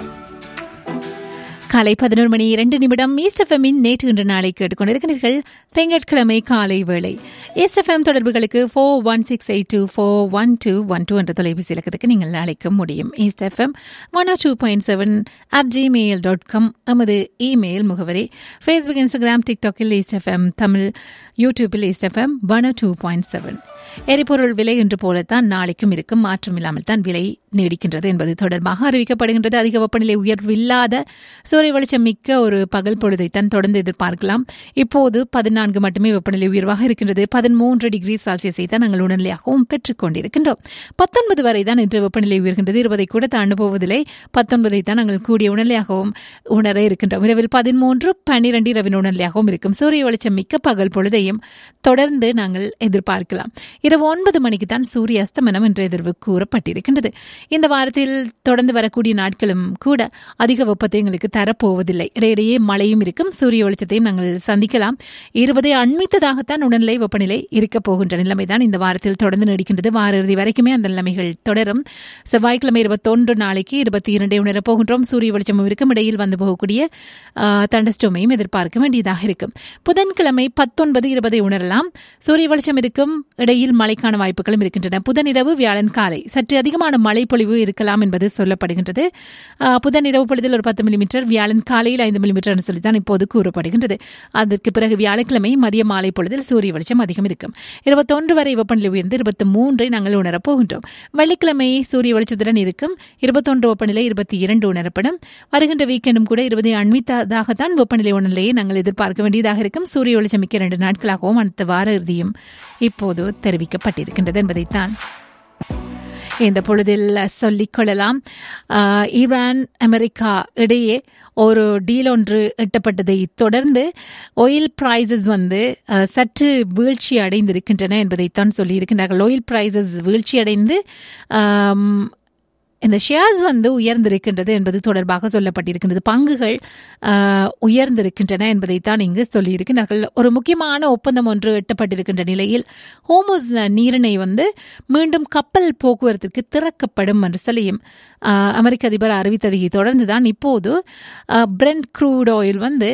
காலை பதினோரு மணி இரண்டு நிமிடம் ஈஸ்டஃபெம்மின் நேற்று இன்று நாளை கேட்டுக்கொண்டிருக்கிறீர்கள் திங்கட்கிழமை காலை வேளை எஸ்எஃப்எம் தொடர்புகளுக்கு four one six eight two four one two one two என்ற தொலைபேசி இலக்கத்துக்கு நீங்கள் அழைக்க முடியும் East FM one o two point seven at Gmail dot com எமது இமெயில் முகவரி ஃபேஸ்புக் இன்ஸ்டாகிராம் டிக்டாக்கில் ஈஸ்ட் எஃப்எம் தமிழ் யூடியூபில் East FM one two point seven எரிபொருள் விலை என்று போலத்தான் நாளைக்கும் இருக்கும் மாற்றம் இல்லாமல் தான் விலை நீடிக்கின்றது என்பது தொடர்பாக அறிவிக்கப்படுகின்றது அதிக வெப்பநிலை உயர்வு இல்லாத சூரிய வெளிச்சம் மிக்க ஒரு பகல் பொழுதைத்தான் தொடர்ந்து எதிர்பார்க்கலாம் இப்போது பதினான்கு மட்டுமே வெப்பநிலை உயர்வாக இருக்கின்றது பதிமூன்று டிகிரி செல்சியஸை தான் நாங்கள் உணர்நிலையாகவும் பெற்றுக் கொண்டிருக்கின்றோம் பத்தொன்பது வரை தான் இன்று வெப்பநிலை உயர்கின்றது இருபதை கூட தாண்டு போவதில்லை பத்தொன்பதை தான் நாங்கள் கூடிய உணர்நிலையாகவும் உணர இருக்கின்றோம் இரவில் பதிமூன்று பன்னிரண்டு இரவின் உணர்நிலையாகவும் இருக்கும் சூரிய வெளிச்சம் மிக்க பகல் பொழுதையும் தொடர்ந்து நாங்கள் எதிர்பார்க்கலாம் இரவு ஒன்பது மணிக்கு தான் சூரிய அஸ்தமனம் என்ற எதிர்வு கூறப்பட்டிருக்கின்றது இந்த வாரத்தில் தொடர்ந்து வரக்கூடிய நாட்களும் கூட அதிக வெப்பத்தை எங்களுக்கு தரப்போவதில்லை இடையிடையே மழையும் இருக்கும் சூரிய வெளிச்சத்தையும் நாங்கள் சந்திக்கலாம் இருபதை அண்மித்ததாகத்தான் உடல்நிலை வெப்பநிலை இருக்கப் போகின்ற நிலைமை தான் இந்த வாரத்தில் தொடர்ந்து நீடிக்கின்றது வார இறுதி வரைக்குமே அந்த நிலைமைகள் தொடரும் செவ்வாய்க்கிழமை இருபத்தொன்று நாளைக்கு இருபத்தி இரண்டை உணரப் போகின்றோம் சூரிய வெளிச்சமும் இருக்கும் இடையில் வந்து போகக்கூடிய தண்டஸ்டோமையும் எதிர்பார்க்க வேண்டியதாக இருக்கும் புதன்கிழமை பத்தொன்பது இருபதை உணரலாம் சூரிய வெளிச்சம் இருக்கும் இடையில் மழைக்கான வாய்ப்புகளும் இருக்கின்றன புதனிரவு வியாழன் காலை சற்று அதிகமான மழை பொழிவு இருக்கலாம் என்பது சொல்லப்படுகின்றது புதனிரவு பொழுதில் ஒரு பத்து மில்லிமீட்டர் வியாழன் காலையில் ஐந்து மில்லிமீட்டர் சொல்லித்தான் இப்போது கூறப்படுகின்றது அதற்கு பிறகு வியாழக்கிழமை மதிய மாலை பொழுதில் சூரிய வெளிச்சம் அதிகம் இருக்கும் இருபத்தொன்று வரை வெப்பநிலை உயர்ந்து இருபத்தி மூன்றை நாங்கள் உணரப் போகின்றோம் வெள்ளிக்கிழமை சூரிய வெளிச்சத்துடன் இருக்கும் இருபத்தொன்று வெப்பநிலை இருபத்தி இரண்டு உணரப்படும் வருகின்ற வீக்கெண்டும் கூட இருபதை அண்மித்ததாகத்தான் வெப்பநிலை உணர்நிலையை நாங்கள் எதிர்பார்க்க வேண்டியதாக இருக்கும் சூரிய வெளிச்சம் மிக்க இரண்டு நாட்களாகவும் அடுத்த வார இறுதியும் இப்போது தெரிவிக்கப்பட்டிருக்கின்றது என்பதைத்தான் இந்த பொழுதில் சொல்லிக் கொள்ளலாம் ஈரான் அமெரிக்கா இடையே ஒரு டீல் ஒன்று எட்டப்பட்டதை தொடர்ந்து ஆயில் பிரைசஸ் வந்து சற்று வீழ்ச்சி அடைந்திருக்கின்றன என்பதைத்தான் சொல்லியிருக்கின்றார்கள் ஆயில் பிரைசஸ் வீழ்ச்சி அடைந்து இந்த ஷேர்ஸ் வந்து உயர்ந்திருக்கின்றது என்பது தொடர்பாக சொல்லப்பட்டிருக்கின்றது பங்குகள் உயர்ந்திருக்கின்றன என்பதைத்தான் இங்கு சொல்லியிருக்கிறார்கள் ஒரு முக்கியமான ஒப்பந்தம் ஒன்று எட்டப்பட்டிருக்கின்ற நிலையில் ஹோமோஸ் நீரிணை வந்து மீண்டும் கப்பல் போக்குவரத்திற்கு திறக்கப்படும் என்று சொல்லியும் அமெரிக்க அதிபர் அறிவித்ததை தொடர்ந்துதான் இப்போது பிரெண்ட் க்ரூட் ஆயில் வந்து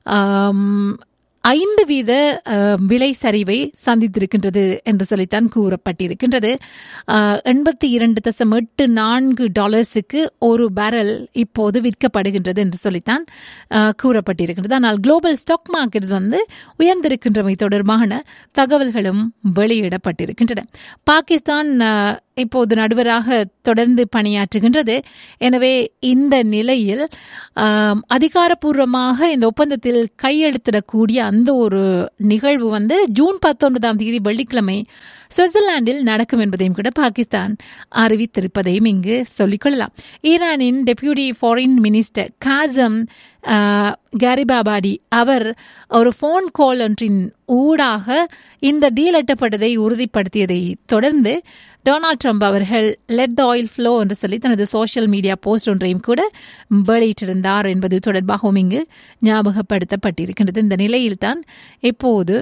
ஐந்து வீத விலை சரிவை சந்தித்திருக்கின்றது என்று சொல்லித்தான் கூறப்பட்டிருக்கின்றது எண்பத்தி இரண்டு தசம் எட்டு நான்கு டாலர்ஸுக்கு ஒரு பேரல் இப்போது விற்கப்படுகின்றது என்று சொல்லித்தான் கூறப்பட்டிருக்கின்றது ஆனால் குளோபல் ஸ்டாக் மார்க்கெட்ஸ் வந்து உயர்ந்திருக்கின்றமை தொடர்பான தகவல்களும் வெளியிடப்பட்டிருக்கின்றன பாகிஸ்தான் இப்போது நடுவராக தொடர்ந்து பணியாற்றுகின்றது எனவே இந்த நிலையில் அதிகாரப்பூர்வமாக இந்த ஒப்பந்தத்தில் கையெழுத்திடக்கூடிய அந்த ஒரு நிகழ்வு வந்து ஜூன் பத்தொன்பதாம் தேதி வெள்ளிக்கிழமை சுவிட்சர்லாந்தில் நடக்கும் என்பதையும் கூட பாகிஸ்தான் அறிவித்திருப்பதையும் இங்கு சொல்லிக்கொள்ளலாம் ஈரானின் deputy foreign minister Kazem Gharibabadi அவர் ஒரு ஃபோன் கால் ஒன்றின் ஊடாக இந்த டீல் எட்டப்பட்டதை உறுதிப்படுத்தியதை தொடர்ந்து டொனால்ட் ட்ரம்ப் அவர்கள் லெட் த ஆயில் ஃப்ளோ என்று சொல்லி தனது சோஷியல் மீடியா போஸ்ட் ஒன்றையும் கூட வெளியிட்டிருந்தார் என்பது தொடர்பாகவும் இங்கு ஞாபகப்படுத்தப்பட்டிருக்கின்றது இந்த நிலையில்தான் இப்போது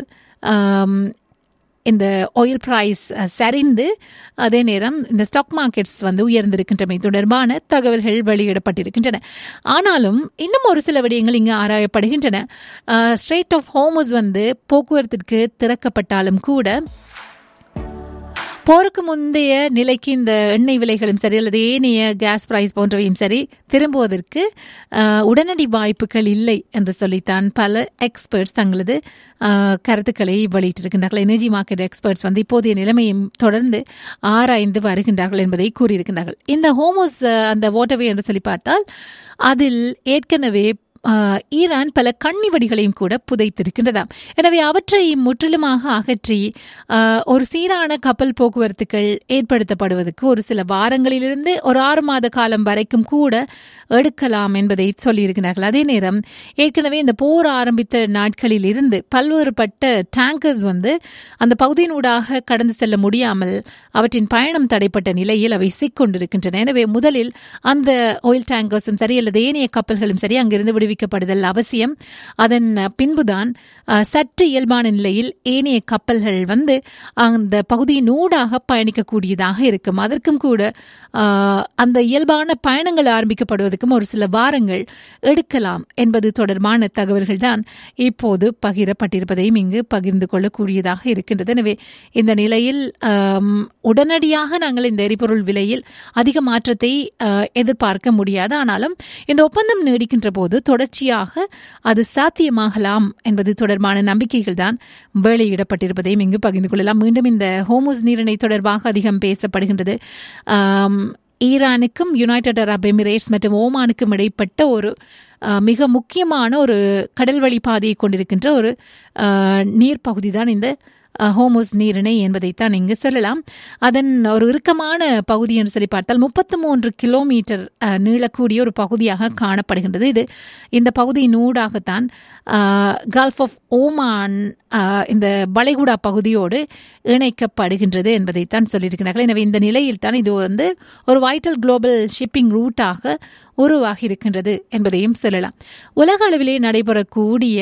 இந்த ஆயில் ப்ரைஸ் சரிந்து அதே நேரம் இந்த ஸ்டாக் மார்க்கெட்ஸ் வந்து உயர்ந்திருக்கின்றமை தொடர்பான தகவல்கள் வெளியிடப்பட்டிருக்கின்றன ஆனாலும் இன்னும் ஒரு சில விடயங்கள் இங்கு ஆராயப்படுகின்றன ஸ்ட்ரெயிட் ஆஃப் ஹோமஸ் வந்து போக்குவரத்திற்கு திறக்கப்பட்டாலும் கூட போருக்கு முந்தைய நிலைக்கு இந்த எண்ணெய் விலைகளும் சரி அல்லது ஏனைய கேஸ் பிரைஸ் போன்றவையும் சரி திரும்புவதற்கு உடனடி வாய்ப்புகள் இல்லை என்று சொல்லித்தான் பல எக்ஸ்பர்ட்ஸ் தங்களது கருத்துக்களை வெளியிட்டிருக்கின்றார்கள் எனர்ஜி மார்க்கெட் எக்ஸ்பர்ட்ஸ் வந்து இப்போதைய நிலைமையும் தொடர்ந்து ஆராய்ந்து வருகின்றார்கள் என்பதை கூறியிருக்கின்றார்கள் இந்த ஹோமோஸ் அந்த ஓட்டவே என்று சொல்லி பார்த்தால் அதில் ஏற்கனவே ஈரான் பல கண்ணிவடிகளையும் கூட புதைத்திருக்கின்றதாம் எனவே அவற்றை முற்றிலுமாக அகற்றி ஒரு சீரான கப்பல் போக்குவரத்துகள் ஏற்படுத்தப்படுவதற்கு ஒரு சில வாரங்களிலிருந்து ஒரு ஆறு மாத காலம் வரைக்கும் கூட எடுக்கலாம் என்பதை சொல்லியிருக்கிறார்கள் அதே நேரம் ஏற்கனவே இந்த போர் ஆரம்பித்த நாட்களில் இருந்து பல்வேறுபட்ட டேங்கர்ஸ் வந்து அந்த பகுதியினூடாக கடந்து செல்ல முடியாமல் அவற்றின் பயணம் தடைப்பட்ட நிலையில் அவை சிக்கொண்டிருக்கின்றன எனவே முதலில் அந்த ஆயில் டேங்கர்ஸும் சரி அல்லது ஏனைய கப்பல்களும் சரி அங்கிருந்து விடுவிக்க தெரிவிக்கப்படுதல் அவசியம் அதன் பின்புதான் அஹ், சற்று இயல்பான நிலையில் ஏனைய கப்பல்கள் வந்து அந்த பகுதியின் ஊடாக பயணிக்கக்கூடியதாக இருக்கும் அதற்கும் கூட அஹ், அந்த இயல்பான பயணங்கள் ஆரம்பிக்கப்படுவதற்கும் ஒரு சில வாரங்கள் எடுக்கலாம் என்பது தொடர்பான தகவல்கள் தான் இப்போது பகிரப்பட்டிருப்பதையும் இங்கு பகிர்ந்து கொள்ளக்கூடியதாக இருக்கின்றது எனவே இந்த நிலையில் ஆம், உடனடியாக நாங்கள் இந்த எரிபொருள் விலையில் அதிக மாற்றத்தை அஹ், எதிர்பார்க்க முடியாது ஆனாலும் இந்த ஒப்பந்தம் நீடிக்கின்ற போது தொடர்ச்சியாக அது சாத்தியமாகலாம் என்பது தொடர்பான நம்பிக்கைகள் தான் வெளியிடப்பட்டிருப்பதையும் இங்கு பகிர்ந்து கொள்ளலாம் மீண்டும் இந்த ஹோமோஸ் நீரிணை தொடர்பாக அதிகம் பேசப்படுகின்றது ஆம், ஈரானுக்கும் யுனைடெட் அரப் எமிரேட்ஸ் மற்றும் ஓமானுக்கும் இடைப்பட்ட ஒரு அஹ், மிக முக்கியமான ஒரு கடல்வழி பாதையை கொண்டிருக்கின்ற ஒரு அஹ், நீர்ப்பகுதி தான் இந்த அஹ், ஹோமோஸ் நீரிணை என்பதைத்தான் இங்கு சொல்லலாம் அதன் ஒரு இறுக்கமான பகுதி என்று சொல்லி பார்த்தால் முப்பத்து மூன்று கிலோமீட்டர் அஹ், நீளக்கூடிய ஒரு பகுதியாக காணப்படுகின்றது இது இந்த பகுதியின் ஊடாகத்தான் கல்ஃப் ஆஃப் ஓமான் அஹ், இந்த வளைகுடா பகுதியோடு இணைக்கப்படுகின்றது என்பதைத்தான் சொல்லியிருக்கிறார்கள் எனவே இந்த நிலையில் தான் இது வந்து ஒரு வைட்டல் குளோபல் ஷிப்பிங் ரூட்டாக உருவாகி இருக்கின்றது என்பதையும் சொல்லலாம் உலக அளவிலே நடைபெறக்கூடிய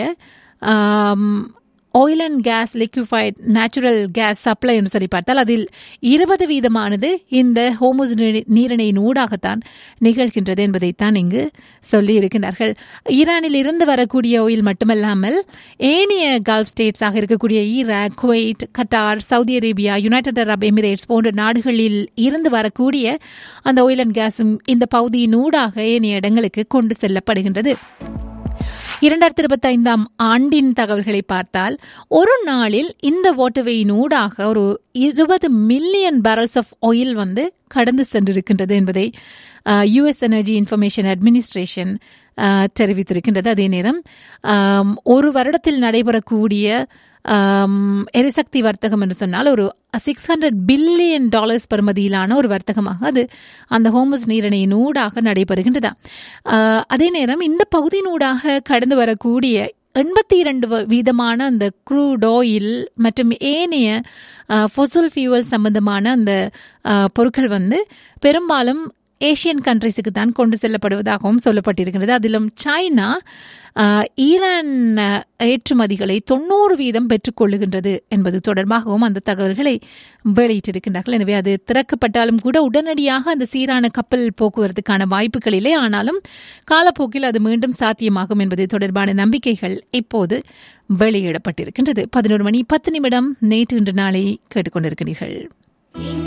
ஆம், oil and gas liquefied natural gas supply என்று சொல்லி பார்த்தால் அதில் இருபது வீதமானது இந்த ஹோமோஸ் நீரிணையின் ஊடாகத்தான் நிகழ்கின்றது என்பதைத்தான் இங்கு சொல்லி இருக்கின்றார்கள் ஈரானில் இருந்து வரக்கூடிய ஆயில் மட்டுமல்லாமல் ஏனைய கல்ஃப் ஸ்டேட்ஸாக இருக்கக்கூடிய Iraq Kuwait Qatar Saudi Arabia United Arab Emirates போன்ற நாடுகளில் இருந்து வரக்கூடிய அந்த ஆயில் அண்ட் கேஸும் இந்த பகுதியின் ஊடாக ஏனைய இடங்களுக்கு கொண்டு செல்லப்படுகின்றது இரண்டாயிரத்தி இருபத்தி ஐந்தாம் ஆண்டின் தகவல்களை பார்த்தால் ஒரு நாளில் இந்த வாட்டர்வேயின் ஊடாக ஒரு இருபது மில்லியன் பேரல்ஸ் ஆஃப் ஆயில் வந்து கடந்து சென்றிருக்கின்றது என்பதை யுஎஸ் எனர்ஜி இன்ஃபர்மேஷன் அட்மினிஸ்ட்ரேஷன் தெரிவித்திருக்கின்றது அதே நேரம் ஆம், ஒரு வருடத்தில் நடைபெறக்கூடிய ஆம், எரிசக்தி வர்த்தகம் என்று சொன்னால் ஒரு சிக்ஸ் ஹண்ட்ரட் பில்லியன் டாலர்ஸ் பெறுமதியிலான ஒரு வர்த்தகமாக அது அந்த ஹோமஸ் நீரிணையின் ஊடாக நடைபெறுகின்றதா ஆஹ், அதே நேரம் இந்த பகுதியின் ஊடாக கடந்து வரக்கூடிய எண்பத்தி இரண்டு வீதமான அந்த க்ரூட் ஆயில் மற்றும் ஏனைய ஃபொசல் ஃபியூவல் சம்பந்தமான அந்த ஆஹ், பொருட்கள் வந்து பெரும்பாலும் ஏஷியன் கண்ட்ரிஸுக்கு தான் கொண்டு செல்லப்படுவதாகவும் சொல்லப்பட்டிருக்கிறது அதிலும் சைனா ஆஹ், ஈரான் ஆஹ், ஏற்றுமதிகளை தொண்ணூறு வீதம் பெற்றுக்கொள்ளுகின்றது என்பது தொடர்பாகவும் அந்த தகவல்களை வெளியிட்டிருக்கின்றார்கள் எனவே அது திறக்கப்பட்டாலும் கூட உடனடியாக அந்த சீரான கப்பல் போக்குவரத்துக்கான வாய்ப்புகள் இல்லை ஆனாலும் காலப்போக்கில் அது மீண்டும் சாத்தியமாகும் என்பது தொடர்பான நம்பிக்கைகள் இப்போது வெளியிடப்பட்டிருக்கின்றது பதினோரு மணி பத்து நிமிடம் நேற்று இன்று நாளை கேட்டுக்கொண்டிருக்கிறீர்கள்